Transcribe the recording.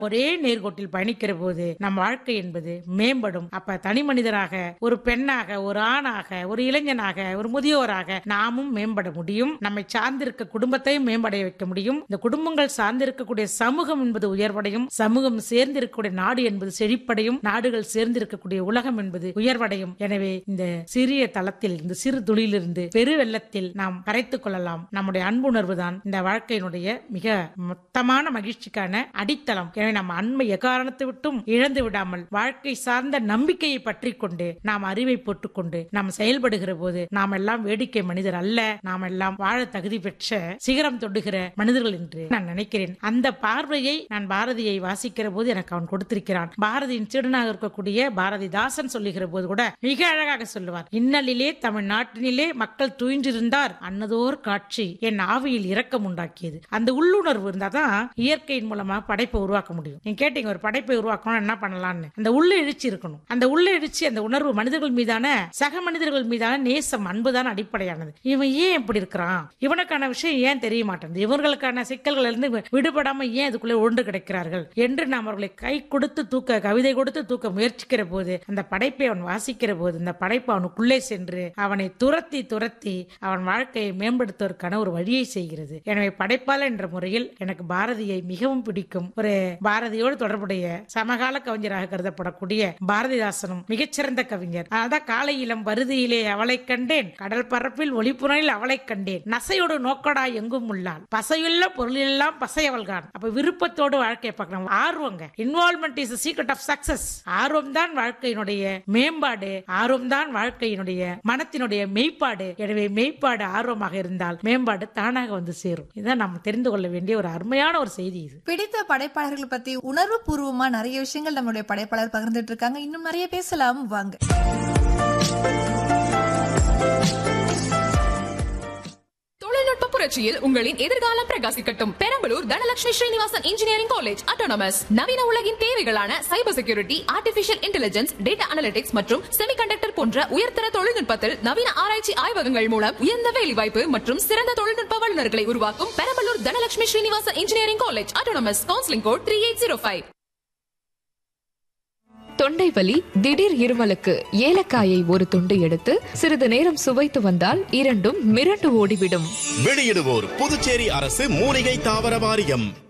ஒரே நேர்கோட்டில் பயணிக்கிற போது நம் வாழ்க்கை என்பது மேம்படும் அப்ப தனி மனிதராக ஒரு பெண்ணாக ஒரு ஆணாக ஒரு இளைஞனாக ஒரு முதியோராக நாமும் மேம்பட முடியும் நம்மை சார்ந்திருக்க குடும்பத்தையும் மேம்படைய வைக்க முடியும் இந்த குடும்பங்கள் சார்ந்திருக்கக்கூடிய சமூகம் என்பது உயர்வடையும் சமூகம் சேர்ந்திருக்கக்கூடிய நாடு என்பது செழிப்படையும் நாடுகள் சேர்ந்திருக்கக்கூடிய உலகம் என்பது உயர்வடையும் எனவே இந்த சிறிய தளத்தில் இந்த சிறு துளியிலிருந்து பெரு வெள்ளத்தில் நாம் கரைத்துக் கொள்ளலாம் நம்முடைய அன்புணர்வு தான் இந்த வாழ்க்கையினுடைய மிக மொத்தமான மகிழ்ச்சிக்கான அடித்தளம் எனவே நம்ம அண்மை எக்காரணத்தை விட்டும் இழந்து விடாமல் வாழ்க்கை சார்ந்த நம்பிக்கையை பற்றி கொண்டு நாம் அறிவை போட்டுக்கொண்டு நாம் செயல்படுகிற போது நாம் எல்லாம் வேடிக்கை மனிதர் அல்ல நாம் எல்லாம் வாழ தகுதி பெற்ற சிகரம் தொடுகிற மனிதர்கள் என்று நான் நினைக்கிறேன் அந்த பார்வையை நான் பாரதியை வாசிக்கிற போது எனக்கு அவன் கொடுத்திருக்கிறான் பாரதியின் சீடனாக இருக்கக்கூடிய பாரதிதாசன் சொல்லுகிற போது கூட மிக அழகாக சொல்லுவார் இன்னலிலே தமிழ்நாட்டினிலே மக்கள் துயின்றிருந்தார் அன்னதோர் காட்சி என் ஆவியில் இரக்கம் உண்டாக்கியது அந்த உள்ளுணர்வு இருந்தாதான் இயற்கையின் மூலமா படைப்பை உருவாக்க முடியும் நீங்க கேட்டீங்க ஒரு படைப்பை உருவாக்கணும் என்ன பண்ணலாம்னு அந்த உள்ள எழுச்சி இருக்கணும் அந்த உள்ள எழுச்சி அந்த உணர்வு மனிதர்கள் மீதான சக மனிதர்கள் மீதான நேசம் அன்புதான் அடிப்படையானது இவன் ஏன் இப்படி இருக்கிறான் இவனுக்கான விஷயம் ஏன் தெரிய மாட்டேங்குது இவர்களுக்கான சிக்கல்கள் இருந்து விடுபடாம ஏன் இதுக்குள்ளே உண்டு கிடைக்கிறார்கள் என்று நாம் அவர்களை கை கொடுத்து தூக்க கவிதை கொடுத்து தூக்க முயற்சிக்கிற போது அந்த படைப்பை அவன் வாசிக்கிற போது இந்த படைப்பு அவனுக்குள்ளே சென்று அவனை துரத்தி துரத்தி அவன் வாழ்க்கையை மேம்படுத்துவதற்கான ஒரு வழியை செய்கிறது எனவே படைப்பாளர் என்ற முறையில் எனக்கு பாரதியை மிகவும் பிடிக்கும் ஒரு பாரதியோடு தொடர்புடைய சமகால கவிஞராக கருதப்படக்கூடிய பாரதிதாசனும் மிகச்சிறந்த கவிஞர் அதான் காலை இளம் பருதியிலே அவளை கண்டேன் கடல் பரப்பில் ஒளிப்புறையில் அவளை கண்டேன் நசையோடு நோக்கடா எங்கும் உள்ளாள் பசையுள்ள பொருளெல்லாம் பசையவள்கான் அப்ப விருப்பத்தோடு வாழ்க்கையை பார்க்கணும் ஆர்வங்க involvement is secret of success ஆர்வம் தான் வாழ்க்கையினுடைய மேம்பாடு ஆர்வம் தான் வாழ்க்கையினுடைய மனத்தினுடைய மெய்ப்பாடு எனவே மெய்ப்பாடு ஆர்வமாக இருந்தால் மேம்பாடு தானாக வந்து சேரும் இதான் நம்ம தெரிந்து கொள்ள வேண்டிய ஒரு அருமையான ஒரு செய்தி இது பிடித்த படைப்பாளர்கள் பத்தி உணர்வு பூர்வமா நிறைய விஷயங்கள் நம்மளுடைய படைப்பாளர் பகிர்ந்துட்டு இருக்காங்க இன்னும் நிறைய பேசலாம் வாங்க தொழில்நுட்ப புரட்சியில் உங்களின் எதிர்காலம் பிரகாசிக்கட்டும் Perambalur Dhanalakshmi Srinivasan engineering college autonomous நவீன உலகின் தேவைகளான cyber security artificial intelligence data analytics மற்றும் செமிகண்டக்டர் போன்ற உயர்தர தொழில்நுட்பத்தில் நவீன ஆராய்ச்சி ஆய்வகங்கள் மூலம் உயர்ந்த வேலைவாய்ப்பு மற்றும் சிறந்த தொழில்நுட்ப வல்லுநர்களை உருவாக்கும் Perambalur Dhanalakshmi Srinivasan engineering college autonomous counselling code three eight zero five தொண்டை வலி திடீர் இருமலுக்கு ஏலக்காயை ஒரு துண்டு எடுத்து சிறிது நேரம் சுவைத்து வந்தால் இரண்டும் மிரண்டு ஓடிவிடும் வெளியிடுவோர் புதுச்சேரி அரசு மூலிகை தாவர வாரியம்